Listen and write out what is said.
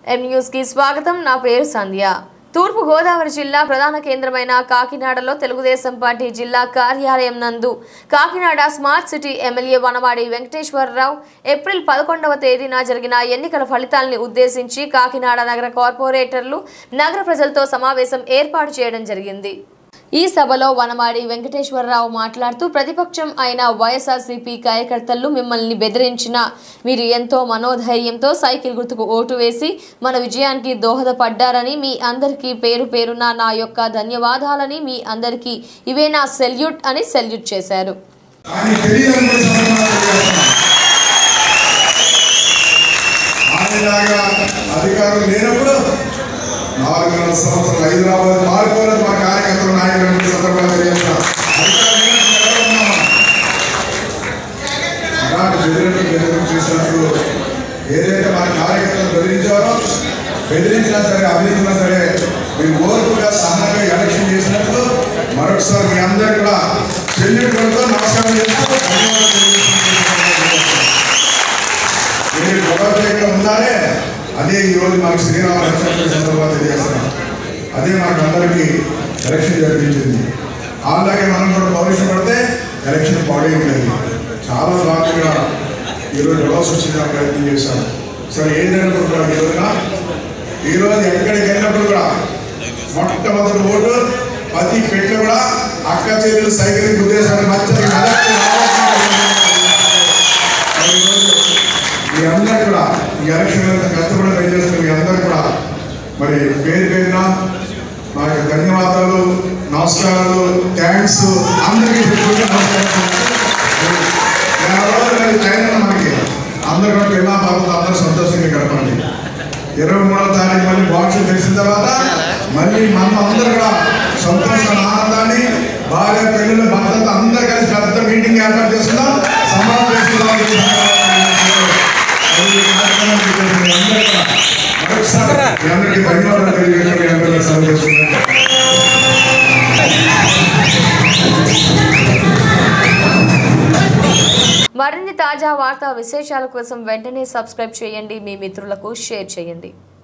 M news కి స్వాగతం నా పేరు సంధ్య తూర్పు గోదావరి జిల్లా ప్రధాన కేంద్రమైన కాకినాడలో తెలుగుదేశం పార్టీ జిల్లా కార్యాలయం నందు Kakinada smart city MLA Vanavadi Venkateswara Rao April పదకొండవ తేదీన జరిగిన ఎన్నికల ఫలితాల్ని ఉద్దేశించి కాకినాడ నగర కార్పొరేటర్లు నగర ప్రజలతో సమావేశం ఏర్పాటు చేయడం జరిగింది ఈ సభలో వనమాడి వెంకటేశ్వరరావు మాట్లాడుతూ ప్రతిపక్షం అయిన వైఎస్ఆర్సీపీ కార్యకర్తలు మిమ్మల్ని బెదిరించిన మీరు ఎంతో మనోధైర్యంతో సైకిల్ గుర్తుకు ఓటు వేసి మన విజయానికి దోహదపడ్డారని మీ అందరికీ పేరు పేరున నా యొక్క ధన్యవాదాలని మీ అందరికీ ఇవే నా సెల్యూట్ అని సెల్యూట్ చేశారు ఆయన తెలియదని కూడా సమాధానం చేస్తున్నాం. ఆయనలాగా అధికారం లేనప్పుడు నాలుగున్నర సంవత్సరాలు హైదరాబాద్ మారిపోలేదు మా కార్యకర్తలు నాయకులు సందర్భంగా తెలియజేస్తున్నాం. అధికారం లేనప్పుడు ఎక్కడ ఉన్నామా? అలాంటి బెదిరింపు బెదిరింపు చేసినప్పుడు ఏదైతే మన కార్యకర్తలు బెదిరించారో బెదిరించినా సరే అభినందించినా సరే మీరు ఓర్పుగా సహనంగా ఎలక్షన్ చేసినప్పుడు మరొకసారి మీ అందరూ కూడా చెల్లింపులతో నమస్కారం చేస్తూ ధన్యవాదాలు తెలియజేస్తున్నాను. మీరు గొడవగా ఉన్నారే అదే ఈ రోజు మనకు శ్రీరామ రక్షణ సందర్భంగా తెలియజేస్తున్నాం అదే మనకు అందరికీ ఎలక్షన్ జరిపించింది అలాగే మనం కూడా పౌరుషం పడితే ఎలక్షన్ పాడే ఉండేది చాలా దారుణంగా ఈరోజు గొడవస్ వచ్చింది ప్రయత్నం చేశాం సరే ఏదైనప్పుడు కూడా ఈ రోజున ఈరోజు ఎక్కడికి వెళ్ళినప్పుడు కూడా మొట్టమొదటి ఓటు ప్రతి పెట్టి కూడా అక్క చెల్లెలు సైకిల్ గుద్దేశారు మధ్య మీ అందరూ కూడా ఈ ఎలక్షన్ అంతా కష్టపడి పనిచేస్తున్న మీ అందరూ కూడా మరి పేరు పేరున నాకు ధన్యవాదాలు నమస్కారాలు థ్యాంక్స్ అందరికీ పెట్టుకుంటే నమస్కారం నెల రోజులు టైం ఉంది మనకి అందరూ కూడా పిల్ల పాపతో అందరూ సంతోషంగా గడపండి ఇరవై మూడో తారీఖు మళ్ళీ బాక్స్ తెలిసిన తర్వాత మళ్ళీ మనం అందరూ కూడా సంతోషాన్ని ఆనందాన్ని భార్య పిల్లలు భర్తతో అందరూ కలిసి పెద్ద మీటింగ్ ఏర్పాటు చేసుకుందాం సమావేశం చేసుకుందాం ఈ కార్యక్రమం చేసిన మీ అందరూ కూడా మరొకసారి మీ అందరికీ ధన్యవాదాలు తెలియజేస్తూ మీ అందరికీ సెలవు చేసుకుంటున్నాను. మరిన్ని తాజా వార్తా విశేషాల కోసం వెంటనే సబ్స్క్రైబ్ చేయండి మీ మిత్రులకు షేర్ చేయండి